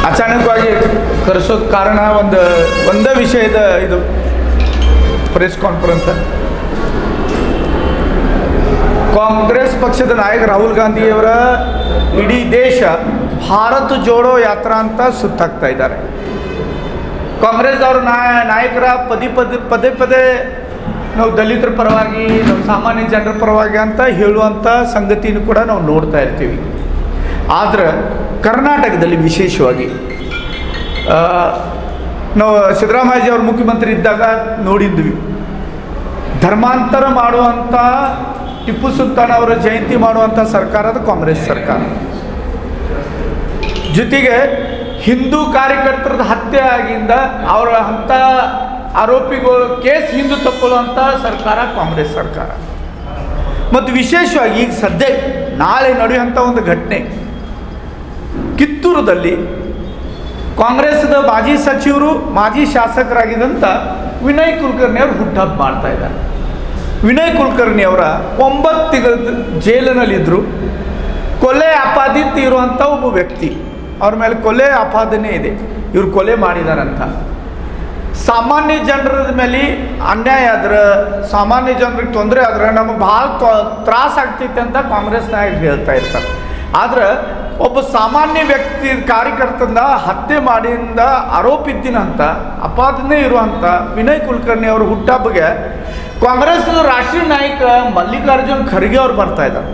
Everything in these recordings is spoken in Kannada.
ಅಚಾನಕವಾಗಿ ಕರೆಸೋದು ಕಾರಣ ಒಂದು ಒಂದೇ ವಿಷಯದ ಇದು ಪ್ರೆಸ್ ಕಾನ್ಫರೆನ್ಸ್ ಕಾಂಗ್ರೆಸ್ ಪಕ್ಷದ ನಾಯಕ ರಾಹುಲ್ ಗಾಂಧಿಯವರ ಇಡೀ ದೇಶ ಭಾರತ್ ಜೋಡೋ ಯಾತ್ರಾ ಅಂತ ಸುತ್ತಾಕ್ತಾ ಇದ್ದಾರೆ ಕಾಂಗ್ರೆಸ್ದವ್ರ ನಾಯಕರ ಪದೇ ಪದೇ ಪದೇ ಪದೇ ನಾವು ದಲಿತರ ಪರವಾಗಿ ನಾವು ಸಾಮಾನ್ಯ ಜನರ ಪರವಾಗಿ ಅಂತ ಹೇಳುವಂಥ ಸಂಗತಿನೂ ಕೂಡ ನಾವು ನೋಡ್ತಾ ಇರ್ತೀವಿ ಆದ್ರೆ ಕರ್ನಾಟಕದಲ್ಲಿ ವಿಶೇಷವಾಗಿ ಆ, ನಾವು ಸಿದ್ದರಾಮಯ್ಯ ಅವರು ಮುಖ್ಯಮಂತ್ರಿ ಇದ್ದಾಗ ನೋಡಿದ್ವಿ ಧರ್ಮಾಂತರ ಮಾಡುವಂಥ ಟಿಪ್ಪು ಸುಲ್ತಾನ್ ಅವರ ಜಯಂತಿ ಮಾಡುವಂಥ ಸರ್ಕಾರದ ಕಾಂಗ್ರೆಸ್ ಸರ್ಕಾರ ಜೊತೆಗೆ ಹಿಂದೂ ಕಾರ್ಯಕರ್ತರದ ಹತ್ಯೆ ಆಗಿಂದ ಅವರ ಅಂಥ ಆರೋಪಿಗಳು ಕೇಸ್ ಹಿಂದೂ ತಕ್ಕೊಳ್ಳುವಂಥ ಸರ್ಕಾರ ಕಾಂಗ್ರೆಸ್ ಸರ್ಕಾರ ಮತ್ತು ವಿಶೇಷವಾಗಿ ಈಗ ಸದ್ಯ ನಾಳೆ ನಡೆಯುವಂಥ ಒಂದು ಘಟನೆ ಕಿತ್ತೂರದಲ್ಲಿ ಕಾಂಗ್ರೆಸ್ದ ಮಾಜಿ ಸಚಿವರು ಮಾಜಿ ಶಾಸಕರಾಗಿದ್ದಂಥ ವಿನಯ್ ಕುಲಕರ್ಣಿ ಅವರು ಹುಟ್ಟಹಬ್ಬ ಮಾಡ್ತಾ ಇದ್ದಾರೆ ವಿನಯ್ ಕುಲಕರ್ಣಿ ಅವರ ಒಂಬತ್ತು ತಿಂಗಳ ಜೈಲಿನಲ್ಲಿದ್ದರು ಕೊಲೆ ಅಪಾದಿತ ಇರುವಂಥ ಒಬ್ಬ ವ್ಯಕ್ತಿ ಅವ್ರ ಮೇಲೆ ಕೊಲೆ ಅಪಾದನೆ ಇದೆ ಇವ್ರು ಕೊಲೆ ಮಾಡಿದಾರಂತ ಸಾಮಾನ್ಯ ಜನರ ಮೇಲೆ ಅನ್ಯಾಯ ಆದ್ರೆ ಸಾಮಾನ್ಯ ಜನರಿಗೆ ತೊಂದರೆ ಆದ್ರೆ ನಮಗೆ ಭಾಳ ತ್ರಾಸ ಆಗ್ತೈತೆ ಅಂತ ಕಾಂಗ್ರೆಸ್ ನಾಯಕರು ಹೇಳ್ತಾ ಇರ್ತಾರೆ ಆದ್ರೆ ಒಬ್ಬ ಸಾಮಾನ್ಯ ವ್ಯಕ್ತಿ ಕಾರ್ಯಕರ್ತಂದ ಹತ್ಯೆ ಮಾಡಿಂದ ಆರೋಪಿದ್ದಿನಂತ ಅಪಾದನೆ ಇರುವಂಥ ವಿನಯ್ ಕುಲಕರ್ಣಿ ಅವರು ಹುಟ್ಟಹಬ್ಬಗೆ ಕಾಂಗ್ರೆಸ್ನ ರಾಷ್ಟ್ರೀಯ ನಾಯಕ ಮಲ್ಲಿಕಾರ್ಜುನ್ ಖರ್ಗೆ ಅವ್ರು ಬರ್ತಾ ಇದ್ದಾರೆ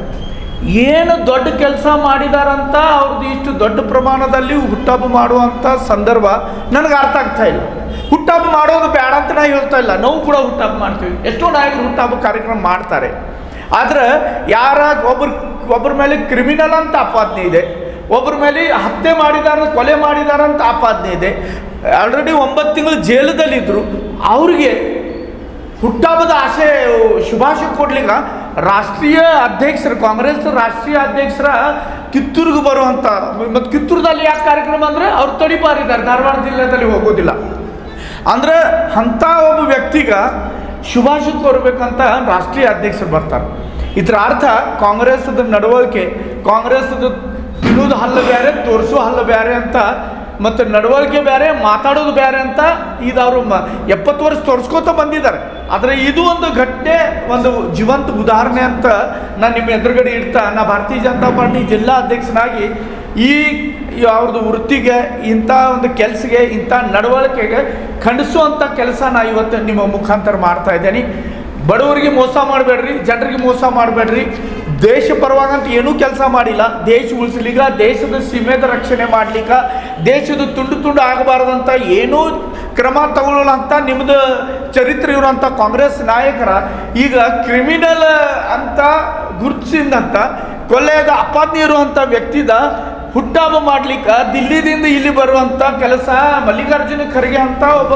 ಏನು ದೊಡ್ಡ ಕೆಲಸ ಮಾಡಿದಾರಂತ ಅವ್ರದ್ದು ಇಷ್ಟು ದೊಡ್ಡ ಪ್ರಮಾಣದಲ್ಲಿ ಹುಟ್ಟಹಬ್ಬ ಮಾಡುವಂಥ ಸಂದರ್ಭ ನನಗೆ ಅರ್ಥ ಆಗ್ತಾ ಇಲ್ಲ ಹುಟ್ಟಹಬ್ಬ ಮಾಡೋದು ಬೇಡ ಅಂತ ನಾ ಹೇಳ್ತಾ ಇಲ್ಲ ನಾವು ಕೂಡ ಹುಟ್ಟಹಬ್ಬ ಮಾಡ್ತೀವಿ ಎಷ್ಟೋ ನಾಯಕರು ಹುಟ್ಟಹಬ್ಬ ಕಾರ್ಯಕ್ರಮ ಮಾಡ್ತಾರೆ ಆದ್ರೆ ಯಾರ ಒಬ್ರು ಒಬ್ಬರ ಮೇಲೆ ಕ್ರಿಮಿನಲ್ ಅಂತ ಆಪಾದನೆ ಇದೆ ಒಬ್ಬರ ಮೇಲೆ ಹತ್ಯೆ ಮಾಡಿದಾರ ಕೊಲೆ ಮಾಡಿದಾರ ಅಂತ ಆಪಾದನೆ ಇದೆ ಆಲ್ರೆಡಿ ಒಂಬತ್ತು ತಿಂಗಳು ಜೈಲದಲ್ಲಿದ್ದರು ಅವ್ರಿಗೆ ಹುಟ್ಟಹಬ್ಬದ ಆಸೆ ಶುಭಾಶಯ ಕೊಡ್ಲಿಕ್ಕೆ ರಾಷ್ಟ್ರೀಯ ಅಧ್ಯಕ್ಷರು ಕಾಂಗ್ರೆಸ್ ರಾಷ್ಟ್ರೀಯ ಅಧ್ಯಕ್ಷರ ಕಿತ್ತೂರಿಗೆ ಬರುವಂಥ ಮತ್ತು ಕಿತ್ತೂರದಲ್ಲಿ ಯಾಕೆ ಕಾರ್ಯಕ್ರಮ ಅಂದರೆ ಅವ್ರು ತಡಿಪಾರಿದ್ದಾರೆ ಧಾರವಾಡ ಜಿಲ್ಲೆಯಲ್ಲಿ ಹೋಗೋದಿಲ್ಲ ಅಂದ್ರೆ ಅಂಥ ಒಬ್ಬ ವ್ಯಕ್ತಿಗ ಶುಭಾಶಯ ಕೋರ್ಬೇಕಂತ ರಾಷ್ಟ್ರೀಯ ಅಧ್ಯಕ್ಷರು ಬರ್ತಾರೆ ಇದರ ಅರ್ಥ ಕಾಂಗ್ರೆಸ್ದ ನಡವಳಿಕೆ ಕಾಂಗ್ರೆಸ್ದ ತಿನ್ನೋದು ಹಲ್ಲು ಬೇರೆ ತೋರಿಸೋ ಹಲ್ಲು ಬೇರೆ ಅಂತ ಮತ್ತು ನಡವಳಿಕೆ ಬೇರೆ ಮಾತಾಡೋದು ಬೇರೆ ಅಂತ ಇದು ಅವರು ಮ ಎಪ್ಪತ್ತು ವರ್ಷ ತೋರಿಸ್ಕೋತ ಬಂದಿದ್ದಾರೆ ಆದರೆ ಇದು ಒಂದು ಘಟನೆ ಒಂದು ಜೀವಂತ ಉದಾಹರಣೆ ಅಂತ ನಾನು ನಿಮ್ಮ ಎದುರುಗಡೆ ಇಡ್ತಾ ನಾ ಭಾರತೀಯ ಜನತಾ ಪಾರ್ಟಿ ಜಿಲ್ಲಾ ಅಧ್ಯಕ್ಷನಾಗಿ ಈ ಈ ಅವ್ರದ್ದು ವೃತ್ತಿಗೆ ಇಂಥ ಒಂದು ಕೆಲಸಗೆ ಇಂಥ ನಡವಳಿಕೆಗೆ ಖಂಡಿಸುವಂಥ ಕೆಲಸ ನಾ ಇವತ್ತು ನಿಮ್ಮ ಮುಖಾಂತರ ಮಾಡ್ತಾ ಇದ್ದೇನೆ ಬಡವರಿಗೆ ಮೋಸ ಮಾಡಬೇಡ್ರಿ ಜನರಿಗೆ ಮೋಸ ಮಾಡಬೇಡ್ರಿ ದೇಶ ಪರವಾಗಂತ ಏನೂ ಕೆಲಸ ಮಾಡಿಲ್ಲ ದೇಶ ಉಳಿಸ್ಲಿಕ್ಕ ದೇಶದ ಸೀಮೆದ ರಕ್ಷಣೆ ಮಾಡ್ಲಿಕ್ಕ ದೇಶದ ತುಂಡು ತುಂಡು ಆಗಬಾರ್ದಂತ ಏನೂ ಕ್ರಮ ತಗೊಳ್ಳಲ್ಲ ಅಂತ ನಿಮ್ಮದು ಚರಿತ್ರೆ ಇರುವಂಥ ಕಾಂಗ್ರೆಸ್ ನಾಯಕರ ಈಗ ಕ್ರಿಮಿನಲ್ ಅಂತ ಗುರುತಿಸಿದಂಥ ಕೊಲೆಯದ ಅಪಾದನೆ ಇರುವಂಥ ವ್ಯಕ್ತಿದ ಹುಟ್ಟಹಬ್ಬ ಮಾಡ್ಲಿಕ್ಕೆ ದಿಲ್ಲಿದಿಂದ ಇಲ್ಲಿ ಬರುವಂಥ ಕೆಲಸ ಮಲ್ಲಿಕಾರ್ಜುನ ಖರ್ಗೆ ಅಂತ ಒಬ್ಬ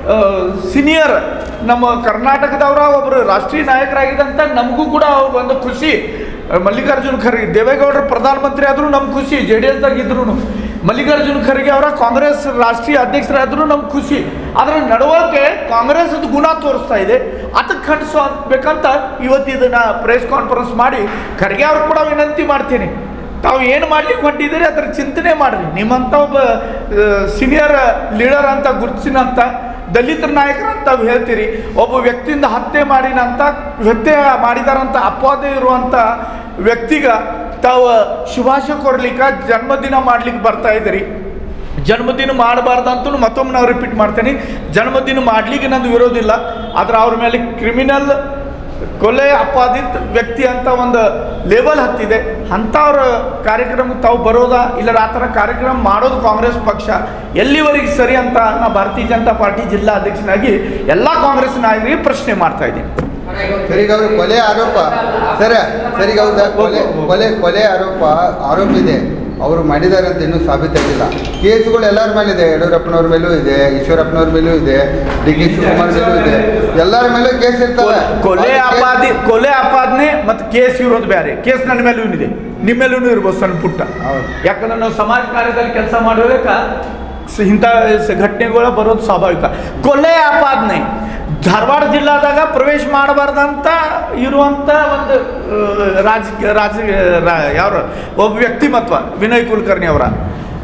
ಸೀನಿಯರ್ ನಮ್ಮ ಕರ್ನಾಟಕದವರ ಒಬ್ಬರು ರಾಷ್ಟ್ರೀಯ ನಾಯಕರಾಗಿದ್ದಂಥ ನಮಗೂ ಕೂಡ ಒಂದು ಖುಷಿ ಮಲ್ಲಿಕಾರ್ಜುನ ಖರ್ಗೆ ದೇವೇಗೌಡರು ಪ್ರಧಾನಮಂತ್ರಿ ಆದರೂ ನಮ್ಗೆ ಖುಷಿ ಜೆ ಡಿ ಎಸ್ದಾಗ ಇದ್ರು ಮಲ್ಲಿಕಾರ್ಜುನ ಖರ್ಗೆ ಅವರ ಕಾಂಗ್ರೆಸ್ ರಾಷ್ಟ್ರೀಯ ಅಧ್ಯಕ್ಷರಾದರೂ ನಮ್ಗೆ ಖುಷಿ ಅದರ ನಡವಳಿಕೆ ಕಾಂಗ್ರೆಸ್ದ ಗುಣ ತೋರಿಸ್ತಾ ಇದೆ ಅದಕ್ಕೆ ಖಂಡಿಸಬೇಕಂತ ಇವತ್ತು ಇದನ್ನ ಪ್ರೆಸ್ ಕಾನ್ಫರೆನ್ಸ್ ಮಾಡಿ ಖರ್ಗೆ ಅವ್ರು ಕೂಡ ವಿನಂತಿ ಮಾಡ್ತೀನಿ ತಾವು ಏನು ಮಾಡ್ಲಿಕ್ಕೆ ಹೊಂಟಿದ್ದೀರಿ ಅದರ ಚಿಂತನೆ ಮಾಡ್ರಿ ನಿಮ್ಮಂಥ ಒಬ್ಬ ಸೀನಿಯರ್ ಲೀಡರ್ ಅಂತ ಗುರುತಿಸಿನಂತ ದಲಿತರ ನಾಯಕರು ಅಂತ ತಾವು ಹೇಳ್ತೀರಿ ಒಬ್ಬ ವ್ಯಕ್ತಿಯಿಂದ ಹತ್ಯೆ ಮಾಡಿನಂತ ಹತ್ಯೆ ಮಾಡಿದಾರಂತ ಅಪವಾದ ಇರುವಂಥ ವ್ಯಕ್ತಿಗ ತಾವು ಶುಭಾಶಯ ಕೊಡ್ಲಿಕ್ಕೆ ಜನ್ಮದಿನ ಮಾಡ್ಲಿಕ್ಕೆ ಬರ್ತಾ ಇದ್ದೀರಿ ಜನ್ಮದಿನ ಮಾಡಬಾರ್ದು ಅಂತೂ ಮತ್ತೊಮ್ಮೆ ನಾವು ರಿಪೀಟ್ ಮಾಡ್ತೇನೆ ಜನ್ಮದಿನ ಮಾಡ್ಲಿಕ್ಕೆ ನಂದು ವಿರೋಧಿಲ್ಲ ಆದ್ರೆ ಅವ್ರ ಮೇಲೆ ಕ್ರಿಮಿನಲ್ ಕೊಲೆ ಅಪಾದಿತ ವ್ಯಕ್ತಿ ಅಂತ ಒಂದು ಲೇಬಲ್ ಹತ್ತಿದೆ ಅಂಥವ್ರ ಕಾರ್ಯಕ್ರಮಕ್ಕೆ ತಾವು ಬರೋದಾ ಇಲ್ಲ ಆ ಥರ ಕಾರ್ಯಕ್ರಮ ಮಾಡೋದು ಕಾಂಗ್ರೆಸ್ ಪಕ್ಷ ಎಲ್ಲಿವರೆಗೆ ಸರಿ ಅಂತ ನಾ ಭಾರತೀಯ ಜನತಾ ಪಾರ್ಟಿ ಜಿಲ್ಲಾ ಅಧ್ಯಕ್ಷನಾಗಿ ಎಲ್ಲ ಕಾಂಗ್ರೆಸ್ ನಾಯಕರಿಗೆ ಪ್ರಶ್ನೆ ಮಾಡ್ತಾ ಇದ್ದೀನಿ ಸರಿಗ ಅವ್ರ ಕೊಲೆ ಆರೋಪ ಸರ ಸರಿಗ ಅವ್ರದ ಕೊಲೆ ಕೊಲೆ ಕೊಲೆ ಆರೋಪ ಆರೋಪ ಇದೆ ಅವರು ಮಾಡಿದ್ದಾರೆ ಅಂತ ಇನ್ನೂ ಸಾಬೀತಾಗಿಲ್ಲ ಕೇಸುಗಳು ಎಲ್ಲರ ಮೇಲೆ ಇದೆ ಯಡಿಯೂರಪ್ಪನವ್ರ ಮೇಲೂ ಇದೆ ಈಶ್ವರಪ್ಪನವ್ರ ಮೇಲೂ ಇದೆ ಡಿ ಕೆ ಶಿವಕುಮಾರ್ ಮೇಲೂ ಇದೆ ಎಲ್ಲರ ಮೇಲೂ ಕೇಸ್ ಇರ್ತವೆ ಕೊಲೆ ಅಪಾದಿ ಕೊಲೆ ಅಪಾದನೆ ಮತ್ತು ಕೇಸ್ ಇರೋದು ಬೇರೆ ಕೇಸ್ ನನ್ನ ಮೇಲೂ ಇದೆ ನಿಮ್ಮ ಮೇಲೂ ಇರ್ಬೋದು ಸಣ್ಣ ಪುಟ್ಟ ಹೌದು. ಯಾಕಂದ್ರೆ ನಾವು ಸಮಾಜ ಕಾರ್ಯದಲ್ಲಿ ಕೆಲಸ ಮಾಡುವಾಗ ಸ- ಇಂಥ ಸ- ಘಟನೆಗಳು ಬರೋದು ಸ್ವಾಭಾವಿಕ ಕೊಲೆ ಆಪಾದನೆ ಧಾರವಾಡ ಜಿಲ್ಲಾದಾಗ ಪ್ರವೇಶ ಮಾಡಬಾರ್ದಂತ ಇರುವಂಥ ಒಂದು ಆ, ರಾಜಕೀಯ ರಾಜ ರಾ- ಯಾರು ಒಬ್ಬ ವ್ಯಕ್ತಿಮತ್ವ ವಿನಯ್ ಕುಲಕರ್ಣಿ ಅವರ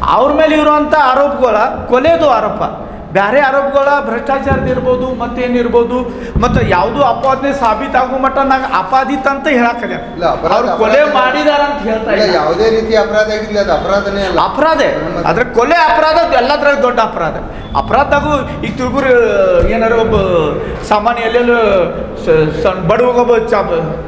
ಅವ್ರ ಮೇಲೆ ಇರುವಂಥ ಆರೋಪಗಳ ಕೊಲೆದು ಆರೋಪ ಬೇರೆ ಆರೋಪಗಳ ಭ್ರಷ್ಟಾಚಾರದ ಇರ್ಬೋದು ಮತ್ತೇನಿರ್ಬೋದು ಮತ್ತು ಯಾವುದೂ ಅಪವಾದನೆ ಸಾಬೀತಾಗೋ ಮಟ್ಟ ನಂಗೆ ಅಪಾದಿತ ಅಂತ ಹೇಳಕ್ಕಲ್ಲ ಇಲ್ಲ, ಅಪರಾಧ- ಅವ್ರು ಕೊಲೆ ಅಪರಾಧ- ಮಾಡಿದಾರ ಅಂತ ಹೇಳ್ತಾ ಇಲ್ಲ ಇಲ್ಲ ಯಾವುದೇ ರೀತಿ ಅಪರಾಧ ಆಗಿರ್ಲಿ ಅದು ಅಪರಾಧನೇ ಅಲ್ಲ ಅಪರಾಧ ಅದ್ರ ಕೊಲೆ ಅಪರಾಧ ಎಲ್ಲದ್ರಾಗ ದೊಡ್ಡ ಅಪರಾಧ ಅಪರಾಧದಾಗೂ ಈಗ ತಿಳ್ಗುರಿ ಏನಾರ ಒಬ್ಬ ಸಾಮಾನ್ಯ ಎಲ್ಲೆಲ್ಲೋ ಸ- ಸಣ್ಣ ಬಡವಾಗ ಒಬ್ಬ ಚಾಪ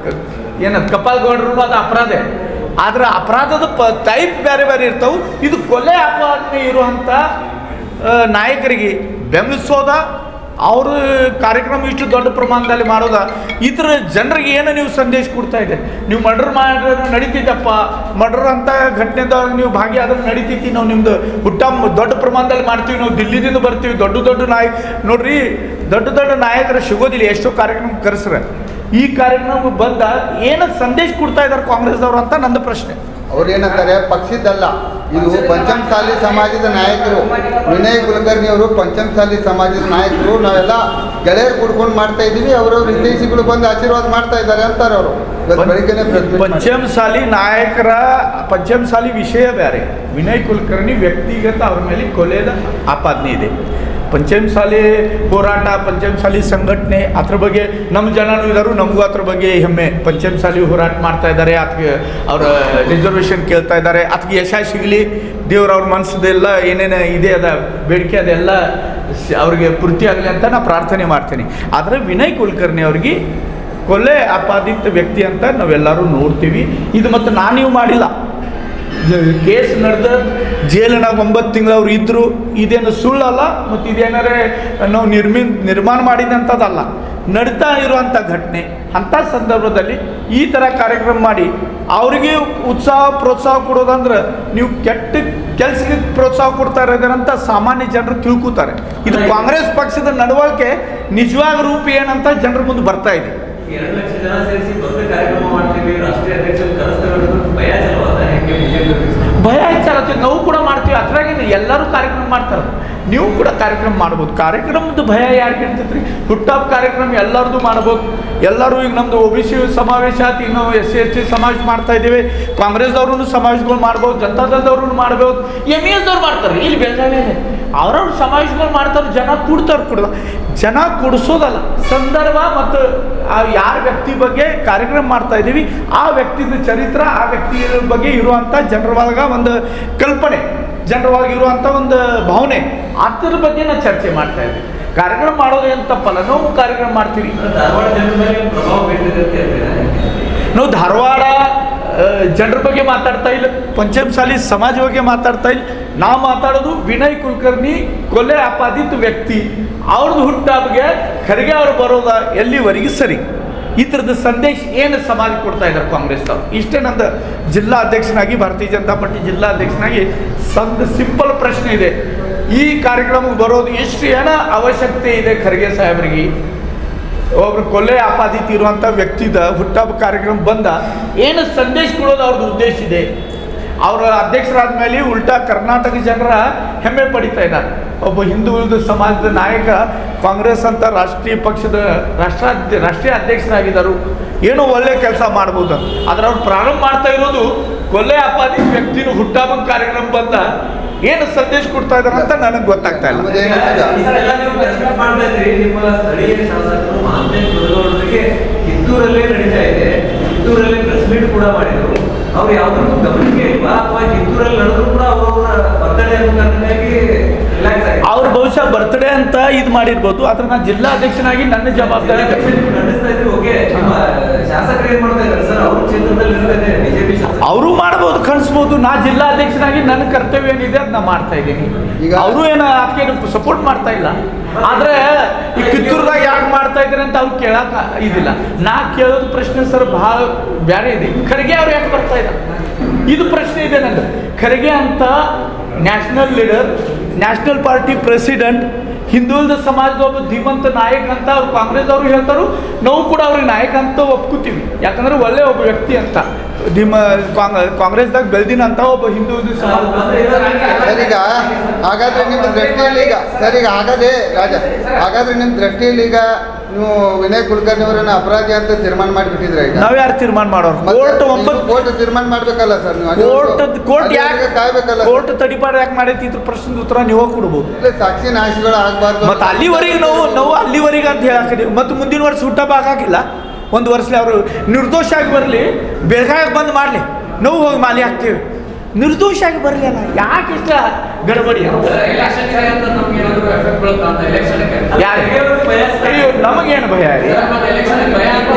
ಏನ ಕಪಾಲ್ ಗೌಡ್ರು ಅದು ಅಪರಾಧ ಆದ್ರೆ ಅಪರಾಧದ ಪ ಟೈಪ್ ಬೇರೆ ಬೇರೆ ಇರ್ತಾವೆ ಇದು ಕೊಲೆ ಅಪರಾಧ ಇರುವಂಥ ಆ, ನಾಯಕರಿಗೆ ಬೆಂಬಲಿಸೋದ ಅವರು ಕಾರ್ಯಕ್ರಮ ಇಷ್ಟು ದೊಡ್ಡ ಪ್ರಮಾಣದಲ್ಲಿ ಮಾಡೋದ ಇದ್ರ ಜನರಿಗೆ ಏನು ನೀವು ಸಂದೇಶ ಕೊಡ್ತಾ ಇದೆ ನೀವು ಮರ್ಡರ್ ಮಾಡಿದ್ರೆ ನಡೀತಿದ್ದಪ್ಪ ಮರ್ಡರ್ ಅಂತ ಘಟನೆದಾಗ ನೀವು ಭಾಗಿಯಾದ್ರೆ ನಡೀತೈತಿ ನಾವು ನಿಮ್ದು ಹುಟ್ಟ ದೊಡ್ಡ ಪ್ರಮಾಣದಲ್ಲಿ ಮಾಡ್ತೀವಿ ನಾವು ದಿಲ್ಲಿದಿಂದ ಬರ್ತೀವಿ ದೊಡ್ಡ ದೊಡ್ಡ ನಾಯಕ ನೋಡ್ರಿ ದೊಡ್ಡ ದೊಡ್ಡ ನಾಯಕರು ಸಿಗೋದಿಲ್ಲ ಎಷ್ಟೋ ಕಾರ್ಯಕ್ರಮ ಕರೆಸ್ರೆ ಈ ಕಾರ್ಯಕ್ರಮ ಬಂದ ಏನು ಸಂದೇಶ ಕೊಡ್ತಾ ಇದ್ದಾರೆ ಕಾಂಗ್ರೆಸ್ದವ್ರು ಅಂತ ನಂದು ಪ್ರಶ್ನೆ ಅವ್ರು ಏನಂತಾರೆ ಪಕ್ಷದಲ್ಲ ಇದು ಪಂಚಮಸಾಲಿ ಸಮಾಜದ ನಾಯಕರು ವಿನಯ್ ಕುಲಕರ್ಣಿ ಅವರು ಪಂಚಮಸಾಲಿ ಸಮಾಜದ ನಾಯಕರು ನಾವೆಲ್ಲ ಗೆಳೆಯರು ಕುಡ್ಕೊಂಡು ಮಾಡ್ತಾ ಇದ್ದೀವಿ ಅವ್ರವ್ರ ಹಿತೈಷಿಗಳು ಬಂದು ಆಶೀರ್ವಾದ ಮಾಡ್ತಾ ಇದ್ದಾರೆ ಅಂತಾರೆ ಅವರು ಇವತ್ತು ಬೆಳಿಗ್ಗೆನೆ ಪ್ರೆಸ್ ಮೀಟ್ ಮಾಡಿ. ಪಂಚಮಸಾಲಿ ನಾಯಕರ ಪಂಚಮಸಾಲಿ ವಿಷಯ ಬೇರೆ ವಿನಯ್ ಕುಲಕರ್ಣಿ ವ್ಯಕ್ತಿಗತ ಅವ್ರ ಮೇಲೆ ಕೊಲೆದ ಆಪಾದನೆ ಇದೆ ಪಂಚಮಸಾಲಿ ಹೋರಾಟ ಪಂಚಮಸಾಲಿ ಸಂಘಟನೆ ಅದ್ರ ಬಗ್ಗೆ ನಮ್ಮ ಜನನೂ ಇದ್ದಾರೆ ನಮಗೂ ಅದ್ರ ಬಗ್ಗೆ ಹೆಮ್ಮೆ ಪಂಚಮಸಾಲಿ ಹೋರಾಟ ಮಾಡ್ತಾ ಇದ್ದಾರೆ ಅದಕ್ಕೆ ಅವರ ರಿಸರ್ವೇಷನ್ ಕೇಳ್ತಾ ಇದ್ದಾರೆ ಅದಕ್ಕೆ ಯಶ ಸಿಗಲಿ ದೇವ್ರ ಅವ್ರ ಮನಸ್ಸದೆಲ್ಲ ಏನೇನು ಇದೆ ಅದ ಬೇಡಿಕೆ ಅದೆಲ್ಲ ಸ- ಅವ್ರಿಗೆ ಪೂರ್ತಿ ಆಗಲಿ ಅಂತ ನಾನು ಪ್ರಾರ್ಥನೆ ಮಾಡ್ತೀನಿ ಆದರೆ ವಿನಯ್ ಕುಲಕರ್ಣಿ ಅವ್ರಿಗೆ ಕೊಲೆ ಆಪಾದಿತ ವ್ಯಕ್ತಿ ಅಂತ ನಾವೆಲ್ಲರೂ ನೋಡ್ತೀವಿ ಇದು ಮತ್ತು ನಾನು ನೀವು ಮಾಡಿಲ್ಲ ಜ- ಕೇಸ್ ನಡೆದ ಜೈಲಿನಾಗ ಒಂಬತ್ತು ತಿಂಗಳು ಅವ್ರು ಇದ್ದರು ಇದೇನು ಸುಳ್ಳಲ್ಲ ಮತ್ತು ಇದೇನಾರೇ ನಾವು ನಿರ್ಮಿ ನಿರ್ಮಾಣ ಮಾಡಿದಂಥದ್ದಲ್ಲ ನಡೀತಾ ಇರುವಂಥ ಘಟನೆ ಅಂಥ ಸಂದರ್ಭದಲ್ಲಿ ಈ ಥರ ಕಾರ್ಯಕ್ರಮ ಮಾಡಿ ಅವರಿಗೆ ಉತ್ಸಾಹ ಪ್ರೋತ್ಸಾಹ ಕೊಡೋದಂದ್ರೆ ನೀವು ಕೆಟ್ಟ ಕೆಲಸಕ್ಕೆ ಪ್ರೋತ್ಸಾಹ ಕೊಡ್ತಾ ಇರೋದಂತ ಸಾಮಾನ್ಯ ಜನರು ತಿಳ್ಕೊತಾರೆ ಇದು ಕಾಂಗ್ರೆಸ್ ಪಕ್ಷದ ನಡವಳಿಕೆ ನಿಜವಾದ ರೂಪ ಏನಂತ ಜನರ ಮುಂದೆ ಬರ್ತಾ ಇದೆ ಎರಡು ಲಕ್ಷ ಜನ ಸೇರಿಸಿ ದೊಡ್ಡ ಕಾರ್ಯಕ್ರಮ ಮಾಡ್ತೀವಿ ರಾಷ್ಟ್ರೀಯ ಅಧ್ಯಕ್ಷರು ಕರೆಸ್ತೇವೆ ಅನ್ನೋದು ಭಯ ಜಲವಾದ ಹೆಂಗೆ ಬಿಜೆಪಿ ಭಯ ಹೆಚ್ಚಾಗುತ್ತೆ ನಾವು ಕೂಡ ಮಾಡ್ತೀವಿ ಅದ್ರಾಗೇನು ಎಲ್ಲರೂ ಕಾರ್ಯಕ್ರಮ ಮಾಡ್ತಾರೆ ನೀವು ಕೂಡ ಕಾರ್ಯಕ್ರಮ ಮಾಡ್ಬೋದು ಕಾರ್ಯಕ್ರಮದ ಭಯ ಯಾರಿಗೆ ಇರ್ತೈತ್ರಿ ಹುಟ್ಟಾಪ್ ಕಾರ್ಯಕ್ರಮ ಎಲ್ಲರದು ಮಾಡ್ಬೋದು ಎಲ್ಲರೂ ಈಗ ನಮ್ಮದು ಒ ಬಿ ಸಿ ಸಮಾವೇಶ ಆಯ್ತು ಈಗ ನಾವು ಎಸ್ ಸಿ ಎಸ್ ಟಿ ಸಮಾವೇಶ ಮಾಡ್ತಾ ಇದ್ದೀವಿ ಕಾಂಗ್ರೆಸ್ದವ್ರು ಸಮಾವೇಶಗಳು ಮಾಡ್ಬೋದು ಜನತಾದಳದವ್ರು ಮಾಡ್ಬೋದು ಎಮ್ ಇ ಎಸ್ದವ್ರು ಮಾಡ್ತಾರೆ ಇಲ್ಲಿ ಬೆಳಗಾವಿಯಲ್ಲಿ ಅವ್ರವ್ರ ಸಮಾವೇಶಗಳು ಮಾಡ್ತಾರೆ ಜನ ಕೂಡ್ತಾರೆ ಕುಡ್ದ ಜನ ಕುಡಿಸೋದಲ್ಲ ಸಂದರ್ಭ ಮತ್ತು ಆ ಯಾರ ವ್ಯಕ್ತಿ ಬಗ್ಗೆ ಕಾರ್ಯಕ್ರಮ ಮಾಡ್ತಾ ಇದ್ದೀವಿ ಆ ವ್ಯಕ್ತಿದ ಚರಿತ್ರ ಆ ವ್ಯಕ್ತಿ ಬಗ್ಗೆ ಇರುವಂಥ ಜನರ ಒಳಗ ಒಂದು ಕಲ್ಪನೆ ಜನರ ಒಳಗೆ ಇರುವಂಥ ಒಂದು ಭಾವನೆ ಅದ್ರ ಬಗ್ಗೆ ನಾನು ಚರ್ಚೆ ಮಾಡ್ತಾ ಇದ್ದೀವಿ ಕಾರ್ಯಕ್ರಮ ಮಾಡೋದು ಏನು ತಪ್ಪಲ್ಲ ನಾವು ಕಾರ್ಯಕ್ರಮ ಮಾಡ್ತೀವಿ ಧಾರವಾಡ ಜನರ ಮೇಲೆ ಪ್ರಭಾವ ಬೀರ್ತದೆ ಅಂತ ಹೇಳ್ತೀರಾ ನಾವು ಧಾರವಾಡ ಜನರ ಬಗ್ಗೆ ಮಾತಾಡ್ತಾ ಇಲ್ಲ ಪಂಚಮಸಾಲಿ ಸಮಾಜ ಬಗ್ಗೆ ಮಾತಾಡ್ತಾ ಇಲ್ಲ ನಾವು ಮಾತಾಡೋದು ವಿನಯ್ ಕುಲಕರ್ಣಿ ಕೊಲೆ ಆಪಾದಿತ ವ್ಯಕ್ತಿ ಅವ್ರದ್ದು ಹುಟ್ಟಾಬ್ಗೆ ಖರ್ಗೆ ಅವ್ರು ಬರೋದ ಎಲ್ಲಿವರೆಗೆ ಸರಿ ಈ ಥರದ ಸಂದೇಶ ಏನು ಸಮಾಜ ಕೊಡ್ತಾ ಇದ್ದಾರೆ ಕಾಂಗ್ರೆಸ್ದವ್ರು ಇಷ್ಟೇ ನಂದು ಜಿಲ್ಲಾ ಅಧ್ಯಕ್ಷನಾಗಿ ಭಾರತೀಯ ಜನತಾ ಪಾರ್ಟಿ ಜಿಲ್ಲಾ ಅಧ್ಯಕ್ಷನಾಗಿ ಸಂದ ಸಿಂಪಲ್ ಪ್ರಶ್ನೆ ಇದೆ ಈ ಕಾರ್ಯಕ್ರಮಕ್ಕೆ ಬರೋದು ಎಷ್ಟು ಏನೋ ಅವಶ್ಯಕತೆ ಇದೆ ಖರ್ಗೆ ಸಾಹೇಬ್ರಿಗೆ ಒಬ್ರು ಕೊಲೆ ಆಪಾದಿತ ಇರುವಂಥ ವ್ಯಕ್ತಿದ ಹುಟ್ಟಹಬ್ಬ ಕಾರ್ಯಕ್ರಮ ಬಂದ ಏನು ಸಂದೇಶ ಕೊಡೋದು ಅವ್ರದ್ದು ಉದ್ದೇಶ ಇದೆ ಅವರ ಅಧ್ಯಕ್ಷರಾದ ಮೇಲೆ ಉಲ್ಟಾ ಕರ್ನಾಟಕ ಜನರ ಹೆಮ್ಮೆ ಪಡಿತಾ ಇದ್ದಾರೆ ಒಬ್ಬ ಹಿಂದೂ ಉಳಿದ ಸಮಾಜದ ನಾಯಕ ಕಾಂಗ್ರೆಸ್ ಅಂತ ರಾಷ್ಟ್ರೀಯ ಪಕ್ಷದ ರಾಷ್ಟ್ರಾಧ್ಯ ರಾಷ್ಟ್ರೀಯ ಅಧ್ಯಕ್ಷರಾಗಿದ್ದರು ಏನೋ ಒಳ್ಳೆ ಕೆಲಸ ಮಾಡ್ಬೋದು ಅಂತ. ಆದ್ರೆ ಅವ್ರು ಪ್ರಾರಂಭ ಮಾಡ್ತಾ ಇರೋದು ಕೊಲೆ ಆಪಾದಿತ ವ್ಯಕ್ತಿನ ಹುಟ್ಟಹಬ್ಬ ಕಾರ್ಯಕ್ರಮ ಬಂದ ಏನು ಸಂದೇಶ ಕೊಡ್ತಾ ಇದ್ದಾರೆ ಅಂತ ನನಗೆ ಗೊತ್ತಾಗ್ತಾ ಇಲ್ಲ ನಮ್ಮದೇನಂತಂದ್ರೆ ಈ ಸಲ ಎಲ್ಲ ನೀವು ಪ್ರೆಸ್ ಮೀಟ್ ಮಾಡ್ತಾ ಇದ್ರಿ ನಿಮ್ಮ ಸ್ಥಳೀಯ ಶಾಸಕರು ಮಹಾಂತೇಶ್ ಮುರುಘವರಿಗೆ ಕಿತ್ತೂರಲ್ಲೇ ನಡೀತಾ ಇದೆ ಕಿತ್ತೂರಲ್ಲೇ ಪ್ರೆಸ್ ಮೀಟ್ ಕೂಡ ಮಾಡಿದ್ರು ಅವ್ರು ಯಾವ್ದಾದ್ರು ಗಮನಕ್ಕೆ ಇಲ್ವಾ ಅಥವಾ ಕಿತ್ತೂರಲ್ಲಿ ನಡೆದ್ರು ಕೂಡ ಅವರವರ ಬರ್ತಡೇ ಅನ್ನೋ ಕಾರಣಕ್ಕಾಗಿ ರಿಲ್ಯಾಕ್ಸ್ ಆಗಿದೆ ಅವ್ರು ಬಹುಶಃ ಬರ್ತ್ಡೇ ಅಂತ ಇದು ಮಾಡಿರ್ಬೋದು ಆದ್ರೆ ನಾನು ಜಿಲ್ಲಾ ಅಧ್ಯಕ್ಷನಾಗಿ ನನ್ನ ಜವಾಬ್ದಾರಿ ಖಂಡಿಸ್ತಾ ಇದ್ರಿ ಓಕೆ ನಿಮ್ಮ ಶಾಸಕರು ಏನ್ ಮಾಡ್ತಾ ಇದ್ದಾರೆ ಸರ್ ಅವ್ರ ಕ್ಷೇತ್ರದಲ್ಲಿ ಇರ್ತದೆ ಬಿಜೆಪಿ ಶಾಸಕ ಅವರು ಮಾಡ್ಬೋದು ಕಳಿಸ್ಬೋದು ನಾ ಜಿಲ್ಲಾ ಅಧ್ಯಕ್ಷನಾಗಿ ನನ್ನ ಕರ್ತವ್ಯ ಏನಿದೆ ಅದನ್ನ ಮಾಡ್ತಾ ಇದ್ದೀನಿ ಈಗ- ಅವರು ಏನು ಅದಕ್ಕೆ ಸಪೋರ್ಟ್ ಮಾಡ್ತಾ ಇಲ್ಲ ಆದ್ರೆ ಈ ಕಿತ್ತೂರ್ದಾಗ ಯಾಕೆ ಮಾಡ್ತಾ ಇದ್ದಾರೆ ಅಂತ ಅವ್ರು ಕೇಳಕ್ ಇದಿಲ್ಲ ನಾ ಕೇಳೋದು ಪ್ರಶ್ನೆ ಸರ್ ಬಹಳ ಬ್ಯಾರೆ ಇದೆ ಖರ್ಗೆ ಅವ್ರು ಯಾಕೆ ಬರ್ತಾ ಇಲ್ಲ ಇದು ಪ್ರಶ್ನೆ ಇದೆ ನಂದು ಖರ್ಗೆ ಅಂತ national leader national party president ಹಿಂದುಳಿದ ಸಮಾಜದ ಒಬ್ಬ ಧೀಮಂತ ನಾಯಕ ಅಂತ ಅವ್ರು ಕಾಂಗ್ರೆಸ್ ಅವರು ಹೇಳ್ತಾರು ನಾವು ಕೂಡ ಅವ್ರಿಗೆ ನಾಯಕ ಅಂತ ಒಪ್ಕೋತೀವಿ ಯಾಕಂದ್ರೆ ಒಳ್ಳೆ ಒಬ್ಬ ವ್ಯಕ್ತಿ ಅಂತ ಧೀಮ ಕಾಂಗ್- ಕಾಂಗ್ರೆಸ್ದಾಗ ಬೆಳೆದಿನಂತ ಒಬ್ಬ ಹಿಂದುಳಿದ ಸಮಾಜದ ಸರ್ ಈಗ ಹಾಗಾದ್ರೆ ನಿಮ್ಮ ದೃಷ್ಟಿಯಲ್ಲಿ ಈಗ ಸರ್ ಈಗ ಹಾಗಾದ್ರೆ ರಾಜ ಹಾಗಾದ್ರೆ ನಿಮ್ಮ ದೃಷ್ಟಿಯಲ್ಲಿ ಈಗ ನೀವು ವಿನಯ್ ಕುಲಕರ್ಣಿ ಅವರನ್ನ ಅಪರಾಧಿ ಅಂತ ತೀರ್ಮಾನ ಮಾಡಿಬಿಟ್ಟಿದ್ರೆ ಈಗ ನಾವ್ ಯಾರು ತೀರ್ಮಾನ ಮಾಡೋರು ಮತ್ತೆ ಕೋರ್ಟ್ ನೀವು ಒಂಬತ್ತು ಕೋರ್ಟ್ ತೀರ್ಮಾನ ಮಾಡ್ಬೇಕಲ್ಲ ಸರ್ ನೀವು ಕೋರ್ಟ್ ಕೋರ್ಟ್ ಯಾಕೆ ಅಲ್ಲಿವರೆಗೆ ಕಾಯ್ಬೇಕಲ್ಲ ಸರ್. ಕೋರ್ಟ್ ತಡಿಪಾಡ ಯಾಕೆ ಮಾಡೈತಿ ಇದ್ರ ಪ್ರಶ್ನೆ ಉತ್ತರ ನೀವು ಕೊಡ್ಬೋದು ಇಲ್ಲ, ಸಾಕ್ಷಿ ನಾಶಗಳು ಆಗ್ಬಾರ್ದು ಮತ್ತು ಅಲ್ಲಿವರೆಗೆ ನಾವು ನಾವು ಅಲ್ಲಿವರೆಗೆ ಅಂತ ಹೇಳಾಕಿದೀವಿ ಮತ್ತು ಮುಂದಿನ ವರ್ಷ ಹುಟ್ಟಬ್ಬ ಹಾಕಿಲ್ಲ ಒಂದು ವರ್ಷಲಿ ಅವರು ನಿರ್ದೋಷ ಆಗಿ ಬರಲಿ ಬೆಳಗಾವಿ ಬಂದ್ ಮಾಡಲಿ ನಾವು ಹೋಗಿ ಮಾಲಿ ಹಾಕ್ತೀವಿ ನಿರ್ದೋಷ ಆಗಿ ಬರಲಿ ಅಲ್ಲ ಯಾಕೆ ಇಷ್ಟ ಗಡಬಡಿ ಎಲೆಕ್ಷನ್ ಇದೆ ಅಂತ ನಮ್ಗೆ ಏನಾದ್ರು ಎಫೆಕ್ಟ್ ಬೀಳುತ್ತಾ ಅಂತ ಎಲೆಕ್ಷನ್ ಯಾರು ಅಯ್ಯೋ ನಮಗೇನು ಭಯ ರೀ ಎಲೆಕ್ಷನ್ ಭಯ ಅಂತ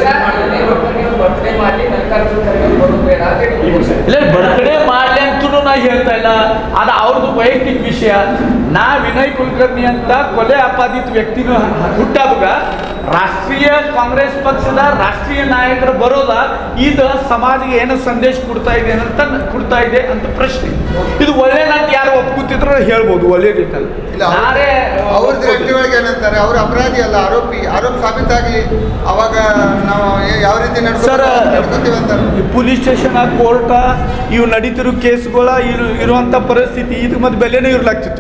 ಬರ್ತ್ಡೇ ಮಾಡಿ ಮಲ್ಲಿಕಾರ್ಜುನ್ ಬರೋದು ಬೇಡ ಅಂತ ಹೇಳಿ ಇಲ್ಲ ಬರ್ತ್ಡೇ ಮಾಡ್ಲಿ ಅಂತೂ ನಾ ಹೇಳ್ತಾ ಇಲ್ಲ ಅದು ಅವ್ರದ್ದು ವೈಯಕ್ತಿಕ ವಿಷಯ ನಾ ವಿನಯ್ ಕುಲಕರ್ಣಿ ಅಂತ ಕೊಲೆ ಅಪಾದಿತ ವ್ಯಕ್ತಿನ ಹುಟ್ಟಾಗ ರಾಷ್ಟ್ರೀಯ ಕಾಂಗ್ರೆಸ್ ಪಕ್ಷದ ರಾಷ್ಟ್ರೀಯ ನಾಯಕರು ಬರೋದ ಇದು ಸಮಾಜಿಗೆ ಏನು ಸಂದೇಶ ಕೊಡ್ತಾ ಇದೆ ಅಂತ ಕೊಡ್ತಾ ಇದೆ ಅಂತ ಪ್ರಶ್ನೆ ಇದು ಒಳ್ಳೇದಂತ ಯಾರು ಒಪ್ಕೊತಿದ್ರು ಹೇಳ್ಬೋದು ಒಳ್ಳೇದಿತ್ತಲ್ಲ ಇಲ್ಲ ಅವ್ರ- ನಾರೇ ಅವ್ರ directive ಒಳಗೆ ಏನಂತಾರೆ ಅವ್ರು ಅಪರಾಧಿ ಅಲ್ಲ ಆರೋಪಿ ಆರೋಪ ಸಾಬೀತಾಗಿ ಅವಾಗ ನಾವು ಏ- ಯಾವ ರೀತಿ ಸರ್ ನಡ್ಕೋತೀವಿ ಅಂತಾರೆ ಈ ಪೊಲೀಸ್ ಸ್ಟೇಷನ್ ಕೋರ್ಟ ಇವು ನಡೀತಿರೋ ಕೇಸ್ಗಳ ಇರು ಇರುವಂಥ ಪರಿಸ್ಥಿತಿ ಇದು ಮತ್ತು ಬೆಲೆನೇ ಇರ್ಲಾಗ್ತಿತ್ತು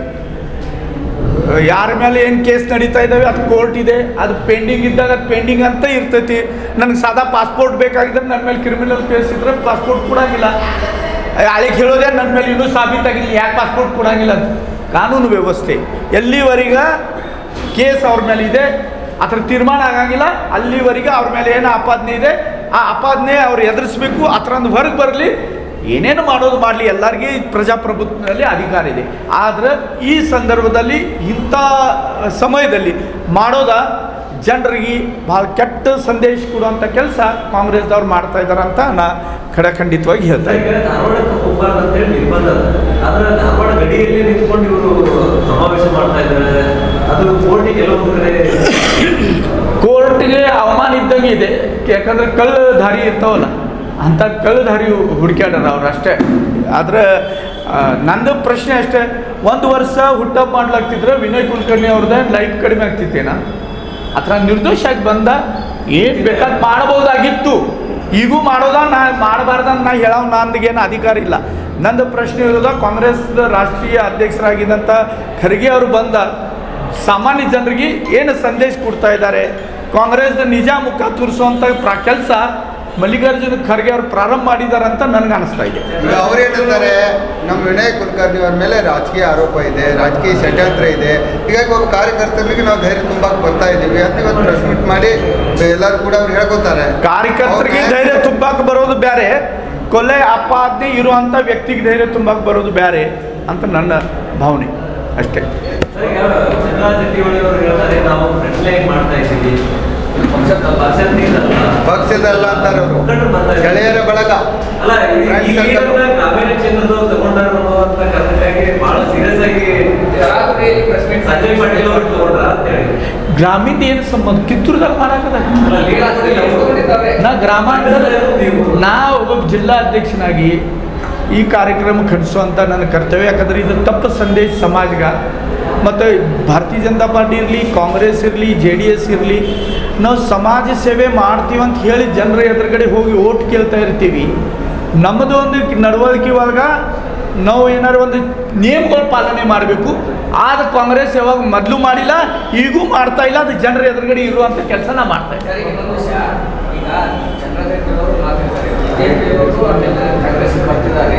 ಯಾರ ಮೇಲೆ ಏನು ಕೇಸ್ ನಡೀತಾ ಇದ್ದಾವೆ ಅದು ಕೋರ್ಟ್ ಇದೆ ಅದು ಪೆಂಡಿಂಗ್ ಇದ್ದಾಗ ಅದು ಪೆಂಡಿಂಗ್ ಅಂತ ಇರ್ತೈತಿ ನನಗೆ ಸಾದಾ ಪಾಸ್ಪೋರ್ಟ್ ಬೇಕಾಗಿದ್ರೆ ನನ್ನ ಮೇಲೆ ಕ್ರಿಮಿನಲ್ ಕೇಸ್ ಇದ್ರೆ ಪಾಸ್ಪೋರ್ಟ್ ಕೊಡಂಗಿಲ್ಲ ಅಳಿಗೆ ಹೇಳೋದೇ ನನ್ನ ಮೇಲೆ ಇನ್ನೂ ಸಾಬೀತಾಗಿಲ್ಲ ಯಾಕೆ ಪಾಸ್ಪೋರ್ಟ್ ಕೊಡಂಗಿಲ್ಲ ಅಂತ ಕಾನೂನು ವ್ಯವಸ್ಥೆ ಎಲ್ಲಿವರೆಗೆ ಕೇಸ್ ಅವ್ರ ಮೇಲೆ ಇದೆ ಅದ್ರ ತೀರ್ಮಾನ ಆಗಂಗಿಲ್ಲ ಅಲ್ಲಿವರೆಗೆ ಅವ್ರ ಮೇಲೆ ಏನು ಆಪಾದನೆ ಇದೆ ಆ ಆಪಾದನೆ ಅವ್ರು ಎದುರಿಸ್ಬೇಕು ಅದರಿಂದ ಹೊರಗೆ ಬರಲಿ ಏನೇನು ಮಾಡೋದು ಮಾಡಲಿ ಎಲ್ಲರಿಗೆ ಪ್ರಜಾಪ್ರಭುತ್ವದಲ್ಲಿ ಅಧಿಕಾರ ಇದೆ ಆದರೆ ಈ ಸಂದರ್ಭದಲ್ಲಿ ಇಂಥ ಸಮಯದಲ್ಲಿ ಮಾಡೋದ ಜನರಿಗೆ ಭಾಳ ಕೆಟ್ಟ ಸಂದೇಶ ಕೊಡುವಂಥ ಕೆಲಸ ಕಾಂಗ್ರೆಸ್ದವ್ರು ಮಾಡ್ತಾ ಇದ್ದಾರೆ ಅಂತ ನಾ ಖಡಖಂಡಿತವಾಗಿ ಹೇಳ್ತಾ ಇದ್ದೀನಿ ಧಾರವಾಡಕ್ಕೆ ಹೋಗ್ಬಾರ್ದು ಅಂತ ಹೇಳಿ ನಿರ್ಬಂಧ ಅದ. ಆದ್ರೆ ಧಾರವಾಡ ಗಡಿಯಲ್ಲಿ ನಿಂತ್ಕೊಂಡು ಇವರು ಸಮಾವೇಶ ಮಾಡ್ತಾ ಇದ್ದಾರೆ ಅದು ಕೋರ್ಟಿಗೆ ಕೆಲವೊಂದು ಕಡೆ ಕೋರ್ಟ್ಗೆ ಅವಮಾನ ಇದ್ದಂಗೆ ಇದೆ ಯಾಕಂದ್ರೆ ಕಳ್ಳ ದಾರಿ ಇರ್ತಾವಲ್ಲ ಅಂಥ ಕಳ್ಳ ದಾರಿ ಹುಡುಕ್ಯಾಡ್ಯಾರ ಅವ್ರು ಅಷ್ಟೇ ಆದ್ರೆ ಆ, ನಂದು ಪ್ರಶ್ನೆ ಅಷ್ಟೇ ಒಂದು ವರ್ಷ ಹುಟ್ಟಪ್ ಮಾಡ್ಲಾಗ್ತಿದ್ರೆ ವಿನಯ್ ಕುಲಕರ್ಣಿ ಅವ್ರದ್ದು ಲೈಫ್ ಕಡಿಮೆ ಆಗ್ತಿತ್ತೇನ ಅಥವಾ ನಿರ್ದೋಷ ಆಗಿ ಬಂದ ಏನು ಬೇಕಾದ್ ಮಾಡ್ಬೋದಾಗಿತ್ತು ಈಗೂ ಮಾಡೋದ ನಾ ಮಾಡಬಾರ್ದಂತ ನಾ ಹೇಳೋ ನಂದಿಗೇನು ಅಧಿಕಾರ ಇಲ್ಲ ನಂದು ಪ್ರಶ್ನೆ ಇರೋದ ಕಾಂಗ್ರೆಸ್ ರಾಷ್ಟ್ರೀಯ ಅಧ್ಯಕ್ಷರಾಗಿದ್ದಂಥ ಖರ್ಗೆ ಅವರು ಬಂದ ಸಾಮಾನ್ಯ ಜನರಿಗೆ ಏನು ಸಂದೇಶ ಕೊಡ್ತಾ ಇದ್ದಾರೆ ಕಾಂಗ್ರೆಸ್ನ ನಿಜ ಮುಖ ತೋರಿಸುವಂಥ ಪ್ರ ಕೆಲಸ ಮಲ್ಲಿಕಾರ್ಜುನ ಖರ್ಗೆ ಅವರು ಪ್ರಾರಂಭ ಮಾಡಿದ್ದಾರೆ ಅಂತ ನನಗೆ ಅನಿಸ್ತಾ ಇದೆ ಈಗ ಅವ್ರೇನಂತಾರೆ ನಮ್ಮ ವಿನಯ್ ಕುಲಕರ್ಣಿ ಅವ್ರ ಮೇಲೆ ರಾಜಕೀಯ ಆರೋಪ ಇದೆ ರಾಜಕೀಯ ಷಡ್ಯಂತ್ರ ಇದೆ ಹೀಗಾಗಿ ಒಬ್ಬ ಕಾರ್ಯಕರ್ತರಿಗೆ ನಾವು ಧೈರ್ಯ ತುಂಬಾಕ್ ಬರ್ತಾ ಇದ್ದೀವಿ ಅಂತ ಇವತ್ತು ಪ್ರೆಸ್ ಮೀಟ್ ಮಾಡಿ ಎಲ್ಲರೂ ಕೂಡ ಅವ್ರು ಹೇಳ್ಕೊತಾರೆ ಕಾರ್ಯಕರ್ತರಿಗೆ ಅವ್ರಿಗೆ- ಧೈರ್ಯ ತುಂಬಕ್ಕೆ ಬರೋದು ಬೇರೆ ಕೊಲೆ ಅಪಾದನೆ ಇರುವಂಥ ವ್ಯಕ್ತಿಗೆ ಧೈರ್ಯ ತುಂಬಕ್ಕೆ ಬರೋದು ಬೇರೆ ಅಂತ ನನ್ನ ಭಾವನೆ ಅಷ್ಟೇ ಸರ್, ಈಗ ಚಂದ್ರರಾಜ್ ಜಾರಕಿಹೊಳಿ ಅವರು ಹೇಳ್ತಾರೆ ನಾವು ಫ್ರೆಂಡ್ ಲೈನ್ ಮಾಡ್ತಾ ಇದ್ದೀವಿ ಪಕ್ಷದ ಪಕ್ಷದಿಂದ ಪಕ್ಷದಲ್ಲ ಅಂತಾರೆ ಅವರು ಮುಖಂಡರು ಬರ್ತಾ ಇದ್ದಾರೆ. ಗೆಳೆಯರ ಬಳಗ ಅಲ್ಲ ಈ- ಈ Friends circle. ಲೀಡರ್ನ ಗ್ರಾಮೀಣ ಕ್ಷೇತ್ರದವ್ರು ತಗೊಂಡಾರ ಅನ್ನುವಂತ ಕಾರಣಕ್ಕಾಗಿ ಬಹಳ ಸೀರಿಯಸ್ ಆಗಿ ರಾತ್ರಿ ಪ್ರೆಸ್ ಮೀಟ್ ಸಂಜಯ್ ಪಾಟೀಲ್ ಅವರು ತಗೊಂಡ್ರ ಅಂತ ಹೇಳಿ ಗ್ರಾಮೀಣ ಏನು ಸಂಬಂಧ ಕಿತ್ತೂರ್ದಾಗ ಮಾಡಾಕದ ಅಲ್ಲ, leader ನಾ ಗ್ರಾಮಾಂತರ ನಾ ಒಬ್ಬ ಜಿಲ್ಲಾ ಅಧ್ಯಕ್ಷನಾಗಿ ಈ ಕಾರ್ಯಕ್ರಮ ಖಂಡಿಸುವಂಥ ನನ್ನ ಕರ್ತವ್ಯ ಯಾಕಂದ್ರೆ ಇದು ತಪ್ಪು ಸಂದೇಶ ಸಮಾಜಗ ಮತ್ತು ಭಾರತೀಯ ಜನತಾ ಪಾರ್ಟಿ ಇರಲಿ ಕಾಂಗ್ರೆಸ್ ಇರಲಿ ಜೆ ಡಿ ಎಸ್ ಇರಲಿ ನಾವು ಸಮಾಜ ಸೇವೆ ಮಾಡ್ತೀವಿ ಅಂತ ಹೇಳಿ ಜನರ ಎದುರುಗಡೆ ಹೋಗಿ ಓಟ್ ಕೇಳ್ತಾ ಇರ್ತೀವಿ ನಮ್ಮದು ಒಂದು ನಡವಳಿಕೆ ಒಳಗ ನಾವು ಏನಾದ್ರು ಒಂದು ನಿಯಮಗಳ ಪಾಲನೆ ಮಾಡಬೇಕು ಆದ ಕಾಂಗ್ರೆಸ್ ಯಾವಾಗ ಮೊದಲು ಮಾಡಿಲ್ಲ ಈಗೂ ಮಾಡ್ತಾ ಇಲ್ಲ ಅದು ಜನರ ಎದುರುಗಡೆ ಇರುವಂಥ ಕೆಲಸ ನಾ ಮಾಡ್ತಾ ಇದ್ದೀನಿ ಸರ್ ಇನ್ನೊಂದು ವಿಷಯ ಈಗ ಚಂದ್ರಶೇಖರ್ ಮಾತಾಡ್ತಾರೆ ಬಿಜೆಪಿಯವರು ಆಮೇಲೆ ಕಾಂಗ್ರೆಸ್ ಬರ್ತಿದ್ದಾರೆ